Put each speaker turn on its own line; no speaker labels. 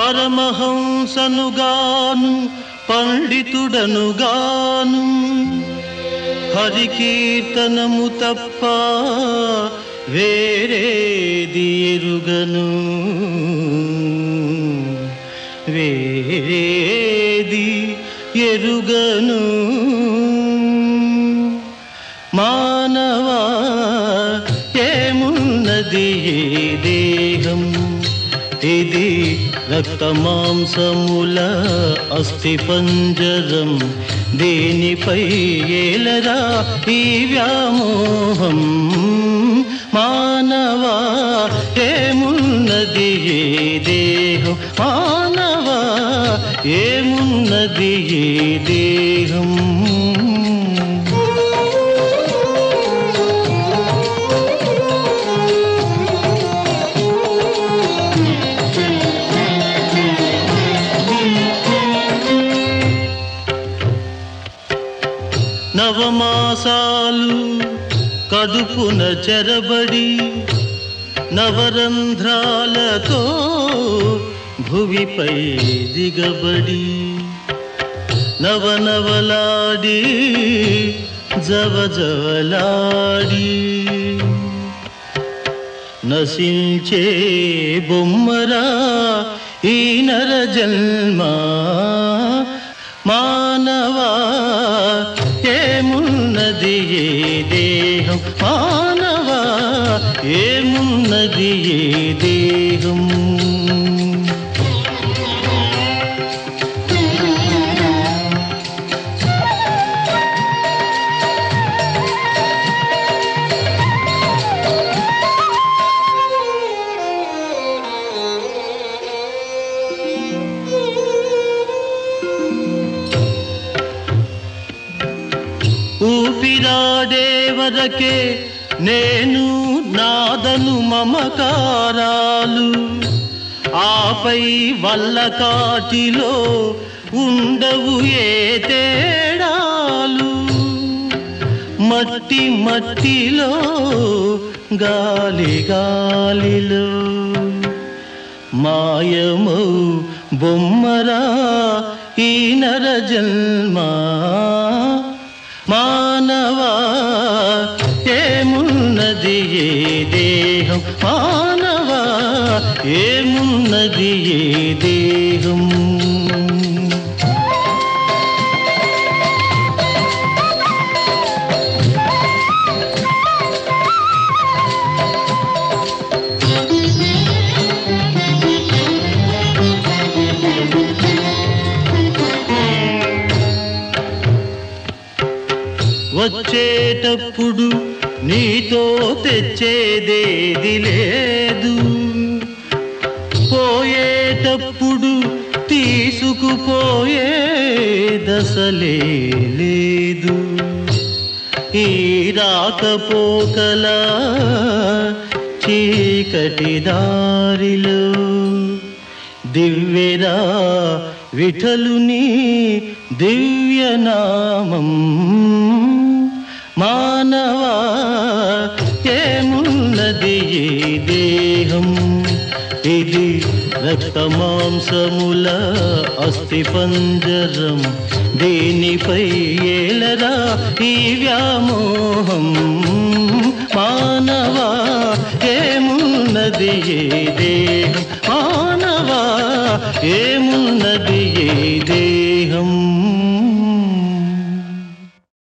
పరమహంసనుగాను పండితుడనుగాను హరికీర్తనము తప్ప వేరేది ఎరుగను వేరేది ఎరుగను మానవా ఏమున్నది ఈ దేహం ఇది రక్త మాంసముల అస్థి పంజరం దేనిపై ఏలరా ఈ వ్యామోహం మానవా ఏమున్నది ఈ దేహం మానవా ఏమున్నది ఈ దేహం నవమాసాలు కడుపున చెరబడి నవరంధ్రాలతో భువిపై దిగబడి నవనవలాడి జవజవలాడి నశించే బొమ్మరా ఈ నర జన్మ మానవా ఏమున్నది ఏ దేహం మానవా ఏమున్నది ఏ దేహం ఊపిరాడే వరకే నేను నాదను మమకారాలు ఆపై వల్ల కాటిలో ఉండవు ఏ తేడాలు మట్టి మట్టిలో గాలి గాలిలో మాయమౌ బొమ్మరా ఈ నర జన్మ మానవా ఏమున్నది ఏ దేహం మానవా ఏమున్నది ఏ దేహం వచ్చేటప్పుడు నీతో తెచ్చేదేది లేదు పోయేటప్పుడు తీసుకుపోయే దశలే లేదు ఈ రాకపోకల చీకటి దారిలో దివ్యరా విఠలుని దివ్యనామం మానవా ఏమున్నది ఈ దేహం ఇది రక్త మాంసముల అస్థి పంజరం దీనిపై ఏలరా ఈ వ్యామోహం మానవా ఏమున్నది ఏ దేహం మానవా ఏమున్నది ఏ దేహం